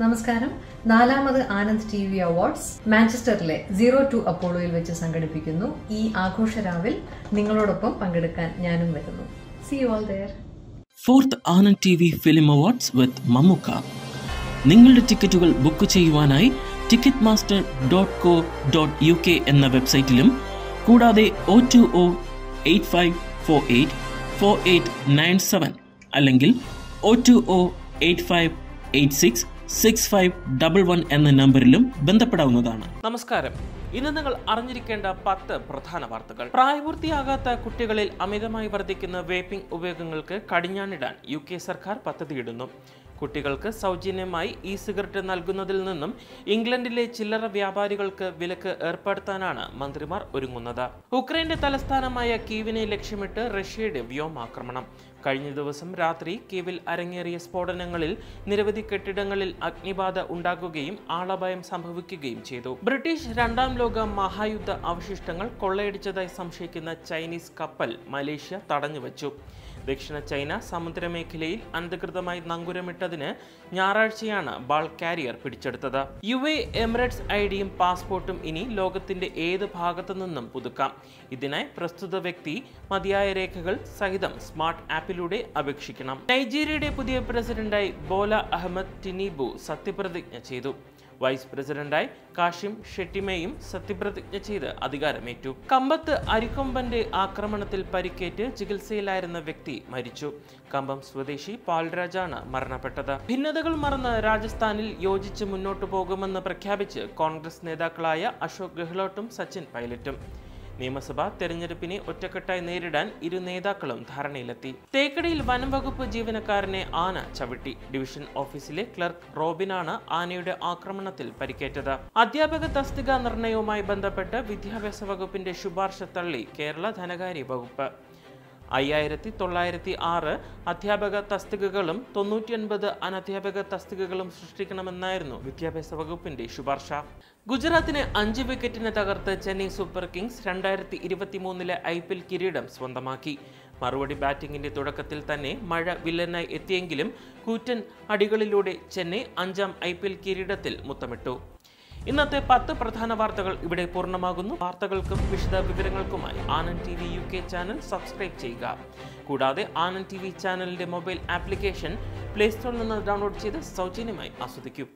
നമസ്കാരം നാലാമത് Anand T V awards മാഞ്ചസ്റ്ററിലെ സീറോ ടു അപ്പോളോയിൽ വെച്ച് സംഘടിപ്പിക്കുന്നു ഈ ആഘോഷരാവിൽ നിങ്ങളോടൊപ്പം പങ്കെടുക്കാൻ ഞാനും വരുന്നു see you all there fourth Anand T V film awards with Mammukka നിങ്ങളുടെ ടിക്കറ്റുകൾ ബുക്ക് ചെയ്യുവാനായി ticket master dot co dot U K എന്ന വെബ്സൈറ്റിലും കൂടാതെ O two O eight five four eight four eight nine seven അല്ലെങ്കിൽ O two O eight five eight six six five double one എന്ന നമ്പറിലും ബന്ധപ്പെടാവുന്നതാണ് നമസ്കാരം ഇന്ന് നിങ്ങൾ അറിഞ്ഞിരിക്കേണ്ട പത്ത് പ്രധാന വാർത്തകൾ പ്രായപൂർത്തിയാകാത്ത കുട്ടികളിൽ അമിതമായി വർദ്ധിക്കുന്ന വേപ്പിംഗ് ഉപയോഗങ്ങൾക്ക് കടിഞ്ഞാണിടാൻ യു കെ സർക്കാർ പദ്ധതിയിടുന്നു കുട്ടികൾക്ക് സൗജന്യമായി ഇ സിഗരറ്റ് നൽകുന്നതിൽ നിന്നും ഇംഗ്ലണ്ടിലെ ചില്ലറ വ്യാപാരികൾക്ക് വിലക്ക് ഏർപ്പെടുത്താനാണ് മന്ത്രിമാർ ഒരുങ്ങുന്നത് ഉക്രൈന്റെ തലസ്ഥാനമായ കീവിനെ ലക്ഷ്യമിട്ട് റഷ്യയുടെ വ്യോമാക്രമണം കഴിഞ്ഞ ദിവസം രാത്രി കീവിൽ അരങ്ങേറിയ സ്ഫോടനങ്ങളിൽ നിരവധി കെട്ടിടങ്ങളിൽ അഗ്നിബാധ ഉണ്ടാകുകയും ആളപായം സംഭവിക്കുകയും ചെയ്തു ബ്രിട്ടീഷ് രണ്ടാം ലോക മഹായുദ്ധ അവശിഷ്ടങ്ങൾ കൊള്ളയടിച്ചതായി സംശയിക്കുന്ന ചൈനീസ് കപ്പൽ മലേഷ്യ തടഞ്ഞുവച്ചു ദക്ഷിണ ചൈന സമുദ്രമേഖലയിൽ അനധികൃതമായി നങ്കുരമിട്ടതിന് ഞായറാഴ്ചയാണ് ബാൾ കാരിയർ പിടിച്ചെടുത്തത് യു എ എമിറേറ്റ്സ് ഐ ഡിയും പാസ്പോർട്ടും ഇനി ലോകത്തിന്റെ ഏത് ഭാഗത്തു നിന്നും പുതുക്കാം ഇതിനായി പ്രസ്തുത വ്യക്തി മതിയായ രേഖകൾ സഹിതം സ്മാർട്ട് ആപ്പിലൂടെ അപേക്ഷിക്കണം നൈജീരിയയുടെ പുതിയ പ്രസിഡന്റായി ബോല അഹമ്മദ് ടിനീബു സത്യപ്രതിജ്ഞ ചെയ്തു വൈസ് പ്രസിഡന്റായി കാഷിം ഷെട്ടിമയും സത്യപ്രതിജ്ഞ ചെയ്ത് അധികാരമേറ്റു കമ്പത്ത് അരിക്കൊമ്പന്റെ ആക്രമണത്തിൽ പരിക്കേറ്റ് ചികിത്സയിലായിരുന്ന വ്യക്തി മരിച്ചു കമ്പം സ്വദേശി പാൽരാജാണ് മരണപ്പെട്ടത് ഭിന്നതകൾ മറന്ന് രാജസ്ഥാനിൽ യോജിച്ച് മുന്നോട്ടു പോകുമെന്ന് പ്രഖ്യാപിച്ച് കോൺഗ്രസ് നേതാക്കളായ അശോക് ഗെഹ്ലോട്ടും സച്ചിൻ പൈലറ്റും നിയമസഭാ തെരഞ്ഞെടുപ്പിനെ ഒറ്റക്കെട്ടായി നേരിടാൻ ഇരു നേതാക്കളും ധാരണയിലെത്തി തേക്കടിയിൽ വനം വകുപ്പ് ജീവനക്കാരനെ ആന ചവിട്ടി ഡിവിഷൻ ഓഫീസിലെ ക്ലർക്ക് റോബിനാണ് ആനയുടെ ആക്രമണത്തിൽ പരിക്കേറ്റത് അധ്യാപക തസ്തിക നിർണയവുമായി ബന്ധപ്പെട്ട് വിദ്യാഭ്യാസ വകുപ്പിന്റെ ശുപാർശ തള്ളി കേരള ധനകാര്യ വകുപ്പ് അയ്യായിരത്തി തൊള്ളായിരത്തി ആറ് അധ്യാപക തസ്തികകളും തൊണ്ണൂറ്റിയൊൻപത് അനധ്യാപക തസ്തികകളും സൃഷ്ടിക്കണമെന്നായിരുന്നു വിദ്യാഭ്യാസ വകുപ്പിന്റെ ശുപാർശ ഗുജറാത്തിനെ അഞ്ച് വിക്കറ്റിന് തകർത്ത് ചെന്നൈ സൂപ്പർ കിങ്സ് രണ്ടായിരത്തി ഇരുപത്തി മൂന്നിലെ ഐ പി എൽ കിരീടം സ്വന്തമാക്കി മറുപടി ബാറ്റിംഗിന്റെ തുടക്കത്തിൽ തന്നെ മഴ വില്ലനായി എത്തിയെങ്കിലും കൂറ്റൻ അടികളിലൂടെ ചെന്നൈ അഞ്ചാം ഐ പി എൽ കിരീടത്തിൽ മുത്തമിട്ടു ഇന്നത്തെ പത്ത് പ്രധാന വാർത്തകൾ ഇവിടെ പൂർണ്ണമാകുന്നു വാർത്തകൾക്കും വിശദ വിവരങ്ങൾക്കുമായി Anand T V U K channel subscribe ചെയ്യുക കൂടാതെ ആനന്ദ് ടി വി ചാനലിന്റെ മൊബൈൽ ആപ്ലിക്കേഷൻ പ്ലേ സ്റ്റോറിൽ നിന്ന് ഡൗൺലോഡ് ചെയ്ത് സൗജന്യമായി ആസ്വദിക്കൂ